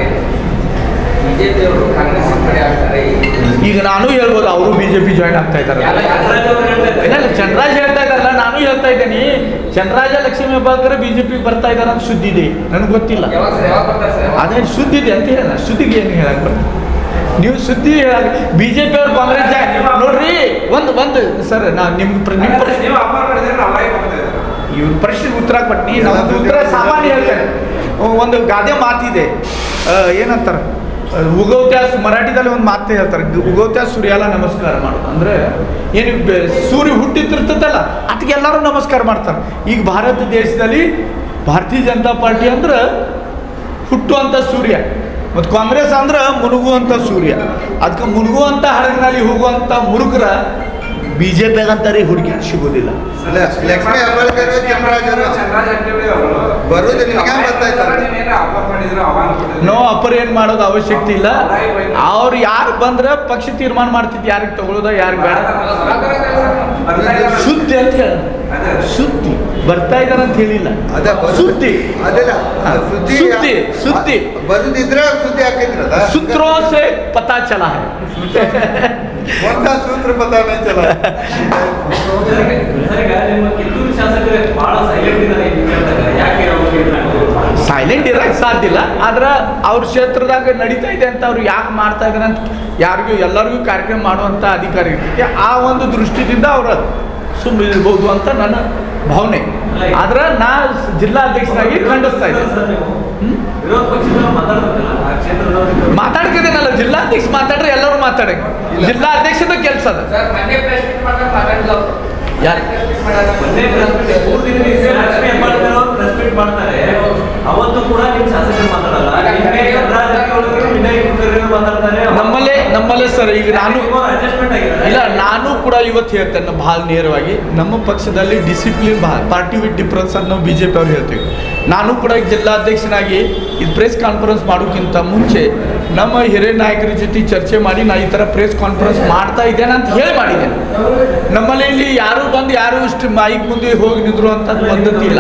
ಬಿಜೆಪಿಯವರು ಕಾಂಗ್ರೆಸ್ ಕಡೆ ಆಗ್ತಾರೆ ಈಗ ನಾನು ಹೇಳ್ಬೋದು ಅವರು ಬಿ ಜೆ ಪಿ ಜಾಯ್ನ್ ಆಗ್ತಾ ಇದ್ದಾರೆ ಎಲ್ಲ ಚಂದ್ರರಾಜ್ ಅವರು ಹೇಳ್ತಾ ಇಲ್ಲ ಇದ್ದಾರೆ ಇಲ್ಲ, ಚಂದ್ರರಾಜ್ ಹೇಳ್ತಾ ಇದ್ದಾರಲ್ಲ ನಾನು ಹೇಳ್ತಾ ಇದ್ದೀನಿ Chandraraja Lakshmi Hebbalkar B J P ಬರ್ತಾ ಇದ್ದಾರೆ ಅಂತ ಸುದ್ದಿ ಇದೆ ನನಗೆ ಗೊತ್ತಿಲ್ಲ ಯಾವಾಗ ಸರ್ ಯಾವಾಗ ಬರ್ತಾರೆ ಸರ್ ಯಾವಾಗ? ಅದೇ ಸುದ್ದಿ ಇದೆ ಅಂತ ಹೇಳ ಸುದ್ದಿಗೆ ಏನು ಹೇಳಕ್ ಬರ್ತದೆ ನೀವು ಸುದ್ದಿ ಹೇಳಕ್ ಬಿ ಜೆ ಪಿ ಅವ್ರು ಕಾಂಗ್ರೆಸ್ ಜಾಯ್ನ್ ನೋಡ್ರಿ ಒಂದು ಒಂದು ಸರ್ ನಾನು ನಿಮ್ಗೆ ಪ್ರ- ನಿಮ್ಮ ಪ್ರಶ್ನೆ ನೀವು ಅಪಾರ ಮಾಡಿದ್ರೆ ಅವಾಗೆ ಬರ್ತಾ ಇದ್ದಾರೆ ಇವ್ರ ಪ್ರಶ್ನೆಗೆ ಉತ್ತರ ಕೊಟ್ನಿ ನಾವು ಉತ್ತರ ಸಾಮಾನ್ಯ ಹೇಳ್ತೇನೆ ಒಂದು ಗಾದೆ ಮಾತಿದೆ ಆ, ಏನಂತಾರೆ ಆ, ಉಗೌತ್ಯಾಸ್ ಮರಾಠಿದಲ್ಲಿ ಒಂದು ಮಾತು ಹೇಳ್ತಾರೆ ಗ- ಉಗೌತ್ಯಾಸ್ ಸೂರ್ಯಾಲ ನಮಸ್ಕಾರ ಮಾಡೋದು ಅಂದರೆ ಏನು ಬೆ- ಸೂರ್ಯ ಹುಟ್ಟಿತಿರ್ತದಲ್ಲ ಅದಕ್ಕೆ ಎಲ್ಲರೂ ನಮಸ್ಕಾರ ಮಾಡ್ತಾರೆ ಈಗ ಭಾರತ ದೇಶದಲ್ಲಿ ಭಾರತೀಯ ಜನತಾ ಪಾರ್ಟಿ ಅಂದ್ರೆ ಹುಟ್ಟುವಂಥ ಸೂರ್ಯ ಮತ್ತು ಕಾಂಗ್ರೆಸ್ ಅಂದ್ರೆ ಮುಳುಗುವಂಥ ಸೂರ್ಯ ಅದಕ್ಕೆ ಮುಳುಗುವಂಥ ಹಡಗಿನಲ್ಲಿ ಹೋಗುವಂಥ ಮುರುಗರ ಬಿ ಜೆ ಪಿಗಂತಾರೆ ಹುಡುಗಿ ಸಿಗೋದಿಲ್ಲ ಇಲ್ಲ, ಲಕ್ಷ್ಮೀ ಹೆಬ್ಬಾಳ್ಕರ್ ಚಂದ್ರರಾಜ್ ಅವರು ಚಂದ್ರರಾಜ್ ಜಾರಕಿಹೊಳಿ ಅವರು ಬರೋದು ನಿಮ್ಗೆ ಹೆಂಗ್ ಬರ್ತಾ ಇದ್ದಾರೆ? ನೀವೇನು ಅಪಾರ ಮಾಡಿದ್ರು ಆಹ್ವಾನ ಕೊಟ್ಟಿದ್ರು ನೋ ಅಪರ್ ಏನ್ ಮಾಡೋದು ಅವಶ್ಯಕತೆ ಇಲ್ಲ ಅವ್ರು ಯಾರು ಬಂದ್ರೆ ಪಕ್ಷ ತೀರ್ಮಾನ ಮಾಡ್ತಿತ್ತು ಯಾರಿಗೆ ತಗೊಳ್ಳೋದ ಯಾರಿಗೆ ಬೇಡ ಬರ್ತಾ ಇದ್ದಾರೆ. ಸುದ್ದಿ ಅಂತ ಹೇಳ ಅದೇ. ಸುದ್ದಿ ಬರ್ತಾ ಇದಾರೆ ಅಂತ ಹೇಳಿಲ್ಲ ಅದೇ ಬರು- ಸುದ್ದಿ ಅದೆಲ್ಲ ಸುದ್ದಿ ಸುದ್ದಿ, ಸುದ್ದಿ. ಬರುದಿದ್ರೆ ಸುದ್ದಿ ಹಾಕಿದ್ರದ सूत्रों से पता चला है ಒಂದ ಸೂತ್ರ ಪತಾನೆ ಚಲ ಸರ್, ಈಗ ನಿಮ್ಮ ಕಿತ್ತೂರು ಶಾಸಕರೇ ಬಹಳ ಸೈಲೆಂಟ್ ಇದ್ದಾರೆ ಈ ವಿಚಾರದಾಗ ಯಾಕೆ ಅವ್ರಿಗೆ ಸೈಲೆಂಟ್ ಇರಕ್ಕೆ ಸಾಧ್ಯ ಇಲ್ಲ ಆದ್ರೆ ಅವ್ರ ಕ್ಷೇತ್ರದಾಗ ನಡೀತಾ ಇದೆ ಅಂತ ಅವ್ರು ಯಾಕೆ ಮಾಡ್ತಾ ಇದ್ದಾರೆ ಅಂತ ಯಾರಿಗೂ ಎಲ್ಲರಿಗೂ ಕಾರ್ಯಕ್ರಮ ಮಾಡುವಂಥ ಅಧಿಕಾರ ಇರ್ತೈತೆ ಆ ಒಂದು ದೃಷ್ಟಿದಿಂದ ಅವ್ರು ಸುಮ್ಮನಿರ್ಬೋದು ಅಂತ ನನ್ನ ಭಾವನೆ ಆದ್ರೆ ನಾ ಜಿಲ್ಲಾಧ್ಯಕ್ಷನಾಗಿ ಖಂಡಿಸ್ತಾ ಇದ್ದೆ ಸರ್ ನೀವು ಹ್ಮ್? ವಿರೋಧ ಪಕ್ಷದವ್ರು ಮಾತಾಡ್ಬೇಕಲ್ಲ ಆ ಕ್ಷೇತ್ರದವ್ರಿಗೆ ಮಾತಾಡ್ತಿದ್ದೀನಲ್ಲ ಜಿಲ್ಲಾಧ್ಯಕ್ಷ ಮಾತಾಡ್ರೆ ಎಲ್ಲರೂ ಮಾತಾಡಕ್ಕೆ ಜಿಲ್ಲಾಧ್ಯಕ್ಷದ ಕೆಲಸ ಅದ ಸರ್ ಮೊನ್ನೆ ಪ್ರೆಸ್ ಮೀಟ್ ಮಾಡಿದಾಗ ಮಾತಾಡಿಲ್ಲ ಅವರು ಯಾರು? ಪ್ರೆಸ್ ಮೀಟ್ ಮಾಡಿದಾಗ ಮೊನ್ನೆ ಪ್ರೆಸ್ ಮೀಟ್ ಮೂರು ದಿನದ ಹಿಂದೆ ಲಕ್ಷ್ಮೀ ಹೆಬ್ಬಾಳ್ಕರ್ ಅವರು ಪ್ರೆಸ್ ಮೀಟ್ ಮಾಡ್ತಾರೆ ಅವತ್ತು ಕೂಡ ನಿಮ್ ಶಾಸಕರು ಮಾತಾಡಲ್ಲ ನಿನ್ನೆ ಚಂದ್ರರಾಜ್ ಜಾರಕಿಹೊಳಿ ವಿನಯ್ ಕುಲಕರ್ಣಿ ಅವರು ಮಾತಾಡ್ತಾರೆ ನಮ್ಮಲ್ಲೇ ನಮ್ಮಲ್ಲೇ ಸರ್ ಈಗ ನಾನು ಅಡ್ಜಸ್ಟ್ಮೆಂಟ್ ಆಗಿದೆ ಇಲ್ಲ ನಾನು ಕೂಡ ಇವತ್ತು ಹೇಳ್ತೇನೆ ಭಾಳ ನೇರವಾಗಿ ನಮ್ಮ ಪಕ್ಷದಲ್ಲಿ ಡಿಸಿಪ್ಲಿನ್ ಭಾಳ ಪಾರ್ಟಿ ವಿತ್ ಡಿಫ್ರೆನ್ಸ್ ಅಂತ ನಾವು ಬಿ ಜೆ ಪಿ ಅವ್ರು ಹೇಳ್ತೀವಿ ನಾನು ಕೂಡ ಈಗ ಜಿಲ್ಲಾಧ್ಯಕ್ಷನಾಗಿ ಇದು ಪ್ರೆಸ್ ಕಾನ್ಫರೆನ್ಸ್ ಮಾಡೋಕ್ಕಿಂತ ಮುಂಚೆ ನಮ್ಮ ಹಿರಿಯ ನಾಯಕರ ಜೊತೆ ಚರ್ಚೆ ಮಾಡಿ ನಾ ಈ ಥರ ಪ್ರೆಸ್ ಕಾನ್ಫರೆನ್ಸ್ ಮಾಡ್ತಾ ಇದ್ದೇನೆ ಅಂತ ಹೇಳಿ ಮಾಡಿದ್ದೇನೆ ನಮ್ಮಲ್ಲಿ ಇಲ್ಲಿ ಯಾರು ಬಂದು ಯಾರು ಇಷ್ಟು ಮೈಕ್ ಮುಂದೆ ಹೋಗಿ ನಿಂದ್ರು ಅಂತ ಪದ್ಧತಿ ಇಲ್ಲ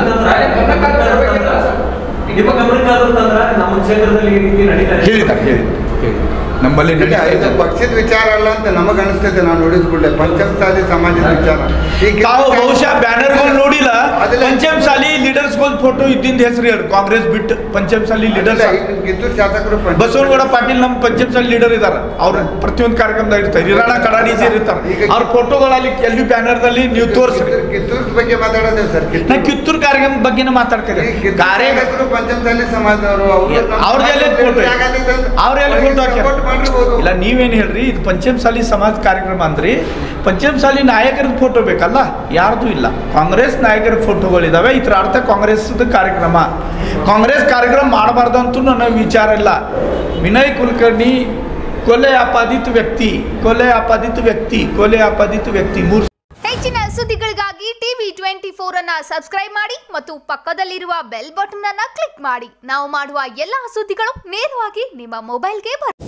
ನಿಮ್ಮ ಗಮನಕ್ಕಾದ್ರೂ ತಂದ್ರ ನಮ್ಮ ಕ್ಷೇತ್ರದಲ್ಲಿ ಈ ರೀತಿ ನಡೀತಾ ಇದೆ ಹೇಳಿದ್ದಾರೆ ಹೇಳಿದ್ದಾರೆ ಹೇಳಿದ್ದಾರೆ. ನಮ್ಮಲ್ಲಿ ನಡೀತಾ ಇದು ಇದೆ ಪಕ್ಷದ ವಿಚಾರ ಅಲ್ಲ ಅಂತ ನಮಗ ಅನಿಸ್ತೈತೆ ನಾವು ನೋಡಿದ್ಬಿಟ್ಟೆ ಪಂಚಮಸಾಲಿ ಸಮಾಜದ ವಿಚಾರ ಈಗ ತಾವು ಬಹುಶಃ ಬ್ಯಾನರ್ಗಳು ನೋಡಿಲ್ಲ ಅದೆಲ್ಲ- ಪಂಚಮಸಾಲಿ ಲೀಡರ್ಸ್ಗಳ ಫೋಟೋ ಇದ್ದಿಂದ ಹೆಸರು ಹೇಳಿ ಕಾಂಗ್ರೆಸ್ ಬಿಟ್ಟು ಪಂಚಮಸಾಲಿ ಲೀಡರ್ಸ್ ಕಿತ್ತೂರು ಶಾಸಕರು ಪಂಚ- ಬಸವನಗೌಡ ಪಾಟೀಲ್ ನಮ್ಮ ಪಂಚಮಸಾಲಿ ಲೀಡರ್ ಇದಾರೆ ಅವ್ರು ಪ್ರತಿಯೊಂದು ಕಾರ್ಯಕ್ರಮದಾಗ ಇರ್ತಾರೆ ಹಿರಾಣ ಕಡಾಡಿಜಿ ಇರ್ತಾರೆ ಅವ್ರ ಫೋಟೋಗಳಲ್ಲಿ ಎಲ್ಲಿ ಬ್ಯಾನರ್ದಲ್ಲಿ ನೀವು ತೋರಿಸ್ರಿ ಕಿತ್ತೂರು- ಕಿತ್ತೂರು ಬಗ್ಗೆ ಮಾತಾಡೋದೇವು ಸರ್ ನಾ ಕಿತ್ತೂರು ಕಾರ್ಯಕ್ರಮ ಬಗ್ಗೆನೇ ಮಾತಾಡ್ತಿದ್ದೆ ಈ ಕಿತ್ತೂರು ಕಾರ್ಯ ಶಾಸಕರು ಪಂಚಮಸಾಲಿ ಸಮಾಜದವರು ಅವರು ನಮ್ಮ ಅವ್ರದ್ದೆಲ್ಲ ಸಮಾಜದ ಫೋಟೋ ಆಗೋದಿದೆ ಅಂತ ಅವ್ರೆಲ್ಲ ಫೋಟೋ ಅವ್ರಿಗೆ ಹಾಕ್ಯಾರ support ಮಾಡಿರ್ಬೋದು. ಇಲ್ಲ ನೀವೇನು ಹೇಳ್ರಿ ಇದು ಪಂಚಮಸಾಲಿ ಸಮಾಜ ಕಾರ್ಯಕ್ರಮ ಅಂದ್ರಿ ಪಂಚಮಸಾಲಿ ನಾಯಕರ ಫೋಟೋ ಬೇಕಲ್ಲ ಯಾರ್ದು ಇಲ್ಲ ಕಾಂಗ್ರೆಸ್ ನಾಯಕರ ಫೋಟೋಗಳಿದಾವೆ ಇದ್ರ ಅರ್ಥ ಕಾಂಗ್ರೆಸ್ದ ಕಾರ್ಯಕ್ರಮ ಕಾಂಗ್ರೆಸ್ ಕಾರ್ಯಕ್ರಮ ಮಾಡಬಾರ್ದು ಅಂತೂ ನನ್ನ ವಿಚಾರ ಇಲ್ಲ ವಿನಯ್ ಕುಲಕರ್ಣಿ ಕೊಲೆ ಆಪಾದಿತ ವ್ಯಕ್ತಿ ಕೊಲೆ ಆಪಾದಿತ ವ್ಯಕ್ತಿ ಕೊಲೆ ಆಪಾದಿತ ವ್ಯಕ್ತಿ ಮೂರು ಹೆಚ್ಚಿನ ಸುದ್ದಿಗಳಿಗಾಗಿ ಟಿವಿ ಟ್ವೆಂಟಿ ಫೋರ್ ಅನ್ನ ಸಬ್ಸ್ಕ್ರೈಬ್ ಮಾಡಿ ಮತ್ತು ಪಕ್ಕದಲ್ಲಿರುವ ಬೆಲ್ ಬಟನ್ ಅನ್ನ ಕ್ಲಿಕ್ ಮಾಡಿ ನಾವು ಮಾಡುವ ಎಲ್ಲಾ ಸುದ್ದಿಗಳು ನೇರವಾಗಿ ನಿಮ್ಮ ಮೊಬೈಲ್ಗೆ ಬರುತ್ತೆ